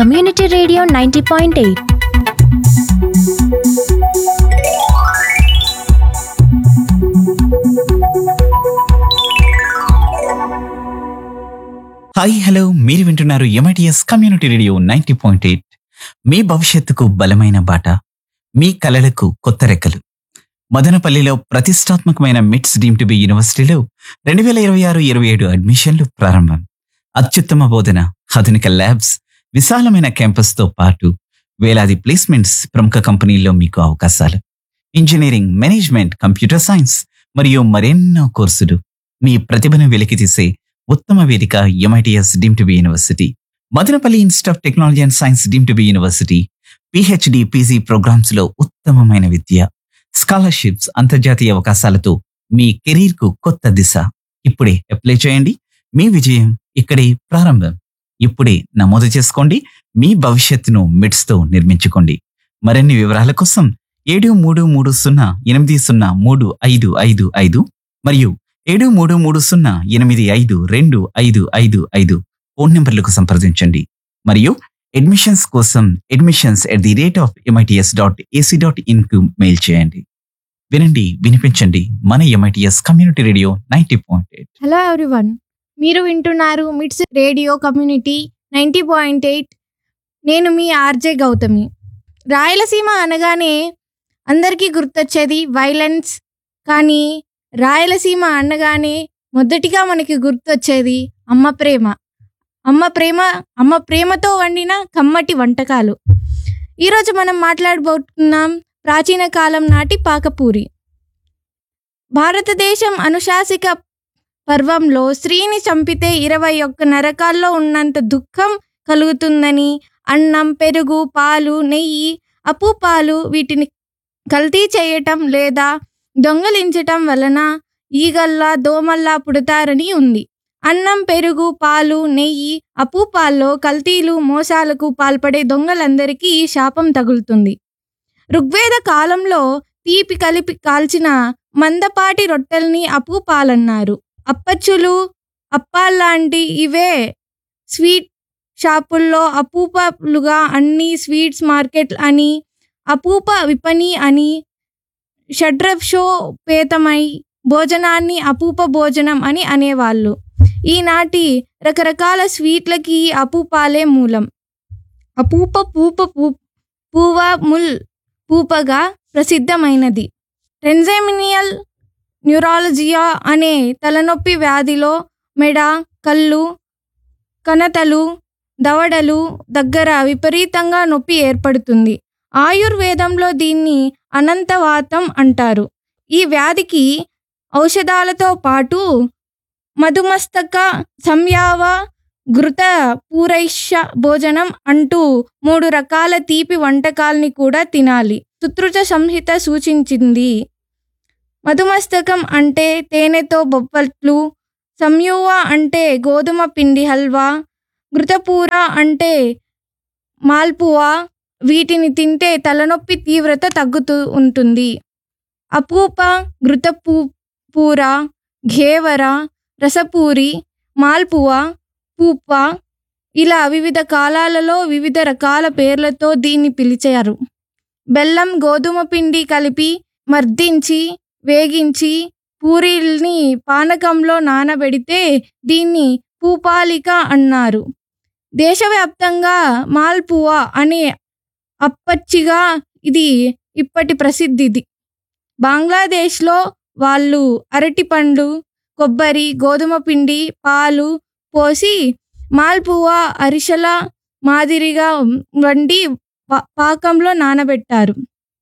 community radio ninety point eight hi hello మీరు వింటున్నారు MITS community radio ninety point eight మీ భవిష్యత్తుకు బలమైన బాట మీ కలలకు కొత్త రెక్కలు మదనపల్లిలో ప్రతిష్టాత్మకమైన మిట్స్ డీమ్ టు బి యూనివర్సిటీలో రెండు వేల ఇరవై ఆరు ఇరవై ఏడు అడ్మిషన్లు ప్రారంభం అత్యుత్తమ బోధన ఆధునిక ల్యాబ్స్ విశాలమైన క్యాంపస్తో పాటు వేలాది ప్లేస్మెంట్స్ ప్రముఖ కంపెనీల్లో మీకు అవకాశాలు ఇంజనీరింగ్ మేనేజ్మెంట్ కంప్యూటర్ సైన్స్ మరియు మరెన్నో కోర్సులు మీ ప్రతిభను వెలికితీసే ఉత్తమ వేదిక MITS deem to be university Madanapalle institute of technology and science deem to be university PhD PG programmes లో ఉత్తమమైన విద్య స్కాలర్షిప్స్ అంతర్జాతీయ అవకాశాలతో మీ కెరీర్ కు కొత్త దిశ ఇప్పుడే అప్లై చేయండి మీ విజయం ఇక్కడే ప్రారంభం ఇప్పుడే నమోదు చేసుకోండి మీ భవిష్యత్తును మిడ్స్ తో నిర్మించుకోండి మరిన్ని వివరాల కోసం ఏడు మూడు మూడు సున్నా ఎనిమిది సున్నా మూడు ఐదు ఐదు ఐదు మరియు ఏడు మూడు మూడు సున్నా ఎనిమిది ఐదు రెండు ఐదు ఐదు ఐదు ఫోన్ నెంబర్లకు సంప్రదించండి మరియు అడ్మిషన్స్ కోసం admissions at the rate of MITS dot AC dot in కు మెయిల్ చేయండి వినండి వినిపించండి మన MITS community radio ninety point eight hello everyone మీరు వింటున్నారు MITS radio community ninety point eight నేను మీ ఆర్జే గౌతమి రాయలసీమ అనగానే అందరికీ గుర్తొచ్చేది వైలెన్స్ కానీ రాయలసీమ అనగానే మొదటిగా మనకి గుర్తొచ్చేది అమ్మ ప్రేమ అమ్మ ప్రేమ అమ్మ ప్రేమతో వండిన కమ్మటి వంటకాలు ఈరోజు మనం మాట్లాడబోతున్నాం ప్రాచీన కాలం నాటి పాకపూరి భారతదేశం అనుశాసిక పర్వంలో స్త్రీని చంపితే ఇరవై ఒక్క నరకాల్లో ఉన్నంత దుఃఖం కలుగుతుందని అన్నం పెరుగు పాలు నెయ్యి అప్పు పాలు వీటిని కల్తీ చేయటం లేదా దొంగలించటం వలన ఈగల్లా దోమల్లా పుడతారని ఉంది అన్నం పెరుగు పాలు నెయ్యి అప్పు పాల్లో కల్తీలు మోసాలకు పాల్పడే దొంగలందరికీ ఈ శాపం తగులుతుంది ఋగ్వేద కాలంలో తీపి కలిపి కాల్చిన మందపాటి రొట్టెల్ని అప్పు పాలన్నారు అప్పచ్చులు అప్పాల్లాంటి ఇవే స్వీట్ షాపుల్లో అపూపలుగా అన్ని స్వీట్స్ మార్కెట్ అని అపూప విపణి అని షడ్రక్షోపేతమై భోజనాన్ని అపూప భోజనం అని అనేవాళ్ళు ఈనాటి రకరకాల స్వీట్లకి అపూపాలే మూలం అపూప పూప పూ పూవ ముల్ పూపగా ప్రసిద్ధమైనది రెన్జెమినియల్ న్యూరాలజియా అనే తలనొప్పి వ్యాధిలో మెడ కళ్ళు కణతలు దవడలు దగ్గర విపరీతంగా నొప్పి ఏర్పడుతుంది ఆయుర్వేదంలో దీన్ని అనంతవాతం అంటారు ఈ వ్యాధికి ఔషధాలతో పాటు మధుమస్తక సంయావ ఘృత పూరైష్య భోజనం అంటూ మూడు రకాల తీపి వంటకాల్ని కూడా తినాలి సుతృజ సంహిత సూచించింది మధుమస్తకం అంటే తేనెతో బొబ్బట్లు సంయువ అంటే గోధుమ పిండి హల్వా ఘృతపూర అంటే మాల్పువా వీటిని తింటే తలనొప్పి తీవ్రత తగ్గుతూ ఉంటుంది అపూప ఘృతపూ పూర ఘేవర రసపూరి మాల్పువ పూప ఇలా వివిధ కాలాలలో వివిధ రకాల పేర్లతో దీన్ని పిలిచారు బెల్లం గోధుమ పిండి కలిపి మర్దించి వేగించి పూరీల్ని పానకంలో నానబెడితే దీన్ని పూపాలిక అన్నారు దేశవ్యాప్తంగా మాల్పువా అనే అప్పచ్చిగా ఇది ఇప్పటి ప్రసిద్ధిది బంగ్లాదేశ్లో వాళ్ళు అరటిపండు కొబ్బరి గోధుమ పిండి పాలు పోసి మాల్పువా అరిసెల మాదిరిగా వండి పా- పాకంలో నానబెట్టారు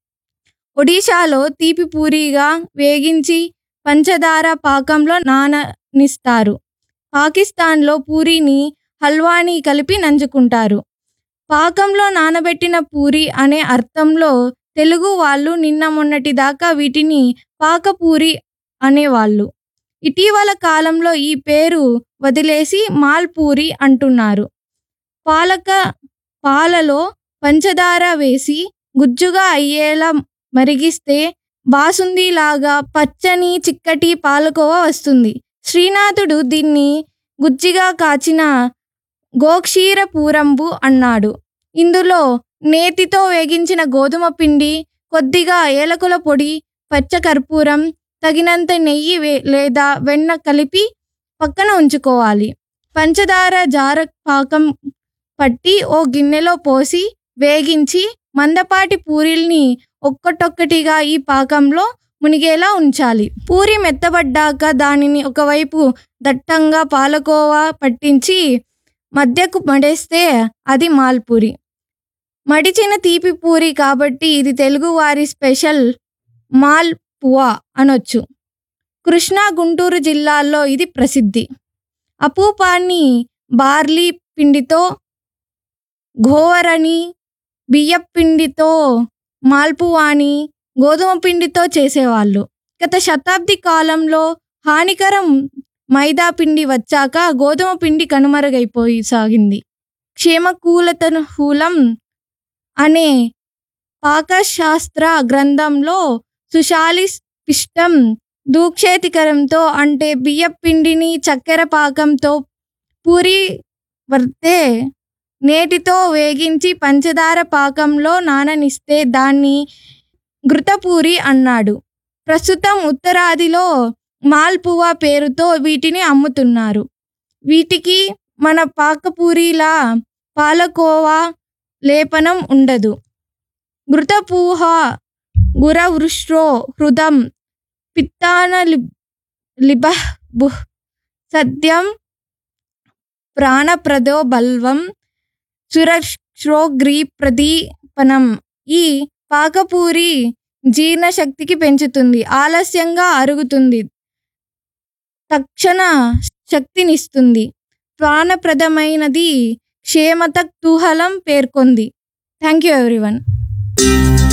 ఒడిశాలో తీపి పూరిగా వేగించి పంచదార పాకంలో నాననిస్తారు పాకిస్తాన్లో పూరీని హల్వాని కలిపి నంజుకుంటారు పాకంలో నానబెట్టిన పూరి అనే అర్థంలో తెలుగు వాళ్ళు నిన్న మొన్నటి దాకా వీటిని పాకపూరి అనేవాళ్ళు ఇటీవల కాలంలో ఈ పేరు వదిలేసి మాల్పూరి అంటున్నారు పాలక పాలలో పంచదార వేసి గుజ్జుగా అయ్యేలా మరిగిస్తే బాసుందిలాగా పచ్చని చిక్కటి పాలకోవ వస్తుంది శ్రీనాథుడు దీన్ని గుజ్జిగా కాచిన గోక్షీర పూరంబు అన్నాడు ఇందులో నేతితో వేగించిన గోధుమ పిండి కొద్దిగా ఏలకుల పొడి పచ్చ కర్పూరం తగినంత నెయ్యి వే- లేదా వెన్న కలిపి పక్కన ఉంచుకోవాలి పంచదార జార పాకం పట్టి ఓ గిన్నెలో పోసి వేగించి మందపాటి పూరీల్ని ఒక్కటొక్కటిగా ఈ పాకంలో మునిగేలా ఉంచాలి పూరి మెత్తబడ్డాక దానిని ఒకవైపు దట్టంగా పాలకోవా పట్టించి మధ్యకు మడేస్తే అది మాల్పూరి మడిచిన తీపి పూరి కాబట్టి ఇది తెలుగు వారి స్పెషల్ మాల్ పువా అనొచ్చు కృష్ణా గుంటూరు జిల్లాల్లో ఇది ప్రసిద్ధి అపూపాన్ని బార్లీ పిండితో ఘోవరని బియ్యం పిండితో మాల్పువాని గోధుమ పిండితో చేసేవాళ్ళు గత శతాబ్ది కాలంలో హానికరం మైదా పిండి వచ్చాక గోధుమ పిండి కనుమరుగైపోయి సాగింది క్షేమకూలతనుహూలం అనే పాకశాస్త్ర గ్రంథంలో సుశాలి పిష్టం దూక్షేతికరంతో అంటే బియ్యం పిండిని చక్కెర పాకంతో పూరి వర్తే నేటితో వేగించి పంచదార పాకంలో నాననిస్తే దాన్ని ఘృతపూరి అన్నాడు ప్రస్తుతం ఉత్తరాదిలో మాల్పువా పేరుతో వీటిని అమ్ముతున్నారు వీటికి మన పాకపూరిలా పాలకోవా లేపనం ఉండదు ఘృతపూహ గురవృష్ట్రో హృదం పిత్తాన లిబ్ లిబః బుహ్ సద్యం ప్రాణప్రదో బల్వం సురక్షోగ్రీ ప్రదీపనం ఈ పాకపూరి జీర్ణశక్తికి పెంచుతుంది ఆలస్యంగా అరుగుతుంది తక్షణ శక్తినిస్తుంది ప్రాణప్రదమైనది క్షేమత కుతూహలం పేర్కొంది థ్యాంక్ యూ ఎవ్రీవన్